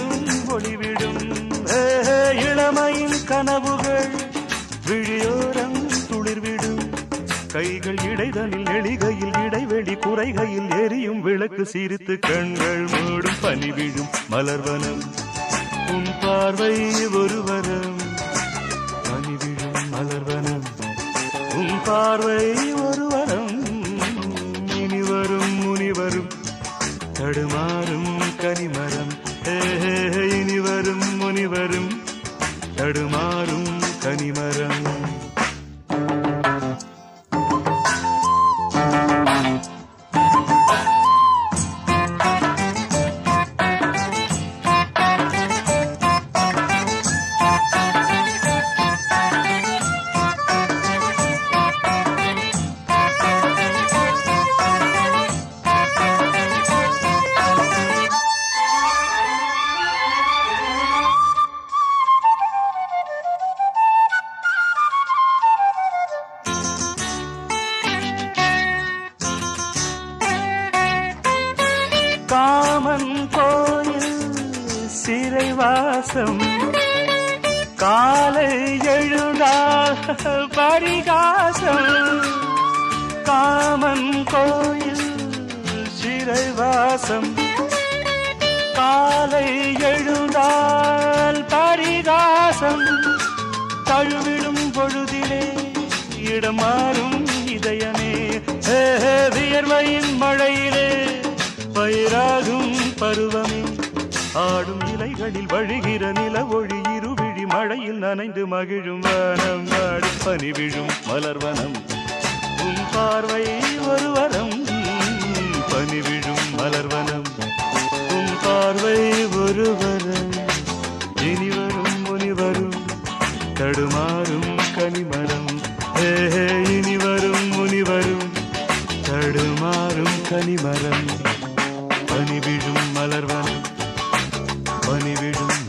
விழும் ஒளிவிடும் ஏ, இளமையின் கனவுகள் விழியோரம் துளிர்விடும் கைகள் இடைதனில் எளிகையில் இடைவெளி குறைகையில் எரியும் விளக்கு சிரித்து கண்கள் மூடும் பனி விழும் மலர்வனம் உன் பார்வை ஒருவரம் பனி விழும் மலர்வனம் உன் பார்வை ஒருவரம் இனி வரும் முனிவரும் தடுமாறும் கனிமரம் ஏ, இனி வரும் முனிவரும் தடுமாறும் கனிமரம் காமன் கோயில் சிறைவாசம் காலை எழுந்தால் பரிகாசம் காமன் கோயில் சிறைவாசம் காலை எழுந்தால் பரிகாசம் தழுவிடும் பொழுதிலே இடம் மாறும் இதயமே ஏ, வியர்வையின் மழையிலே பயிராகும் பருவமே ஆடும் இலைகளில் வழிகிற நில ஒளி இருவிழி மழையில் நனைந்து மகிழும் வனம் வாடி பனி விழும் மலர்வனம் உன் பார்வை ஒரு வரம் பனி விழும் மலர்வனம் உன் பார்வை ஒரு வரம் இனி வரும் முனி வரும் தடுமாறும் கனிமரம் ஏ இனி வரும் முனி வரும் தடுமாறும் கனிமரம் பனி விழும் மலர்வனம் பனி விழும்